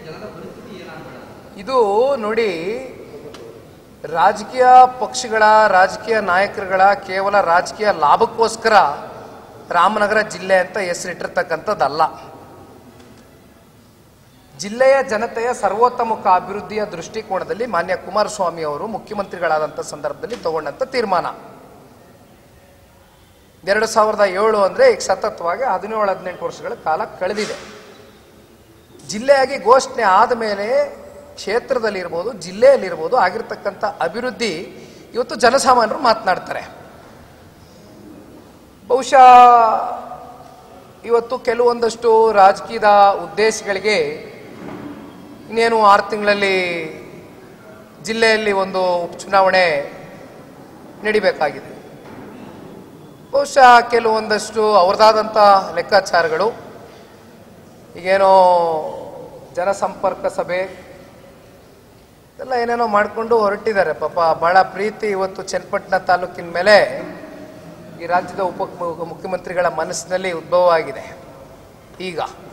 ಇದು ನೋಡಿ ರಾಜಕೀಯ ಪಕ್ಷಗಳ ರಾಜಕೀಯ ನಾಯಕರುಗಳ ಕೇವಲ ರಾಜಕೀಯ ಲಾಭಕ್ಕೋಸ್ಕರ ರಾಮನಗರ ಜಿಲ್ಲೆ ಅಂತ ಹೆಸರಿಟ್ಟಿರ್ತಕ್ಕಂಥದ್ದಲ್ಲ ಜಿಲ್ಲೆಯ ಜನತೆಯ ಸರ್ವೋತ್ತಮುಖ ಅಭಿವೃದ್ಧಿಯ ದೃಷ್ಟಿಕೋನದಲ್ಲಿ ಮಾನ್ಯ ಕುಮಾರಸ್ವಾಮಿ ಅವರು ಮುಖ್ಯಮಂತ್ರಿಗಳಾದಂಥ ಸಂದರ್ಭದಲ್ಲಿ ತಗೊಂಡಂಥ ತೀರ್ಮಾನ ಎರಡು ಸಾವಿರದ ಏಳು ಅಂದರೆ ಈಗ ಸತತವಾಗಿ ಹದಿನೇಳು ಹದಿನೆಂಟು ವರ್ಷಗಳ ಕಾಲ ಕಳೆದಿದೆ ಜಿಲ್ಲೆಯಾಗಿ ಘೋಷಣೆ ಆದ ಮೇಲೆ ಕ್ಷೇತ್ರದಲ್ಲಿರ್ಬೋದು ಜಿಲ್ಲೆಯಲ್ಲಿರ್ಬೋದು ಆಗಿರ್ತಕ್ಕಂಥ ಅಭಿವೃದ್ಧಿ ಇವತ್ತು ಜನಸಾಮಾನ್ಯರು ಮಾತನಾಡ್ತಾರೆ ಬಹುಶಃ ಇವತ್ತು ಕೆಲವೊಂದಷ್ಟು ರಾಜಕೀಯದ ಉದ್ದೇಶಗಳಿಗೆ ಇನ್ನೇನು ಆರು ತಿಂಗಳಲ್ಲಿ ಜಿಲ್ಲೆಯಲ್ಲಿ ಒಂದು ಉಪಚುನಾವಣೆ ನಡಿಬೇಕಾಗಿದೆ ಬಹುಶಃ ಕೆಲವೊಂದಷ್ಟು ಅವ್ರದ್ದಾದಂಥ ಲೆಕ್ಕಾಚಾರಗಳು ಈಗೇನೋ ಜನಸಂಪರ್ಕ ಸಭೆ ಎಲ್ಲ ಏನೇನೋ ಮಾಡಿಕೊಂಡು ಹೊರಟಿದ್ದಾರೆ ಪಾಪ ಬಹಳ ಪ್ರೀತಿ ಇವತ್ತು ಚನ್ನಪಟ್ಟಣ ತಾಲೂಕಿನ ಮೇಲೆ ಈ ರಾಜ್ಯದ ಉಪ ಮುಖ್ಯಮಂತ್ರಿಗಳ ಮನಸ್ಸಿನಲ್ಲಿ ಉದ್ಭವ ಆಗಿದೆ ಈಗ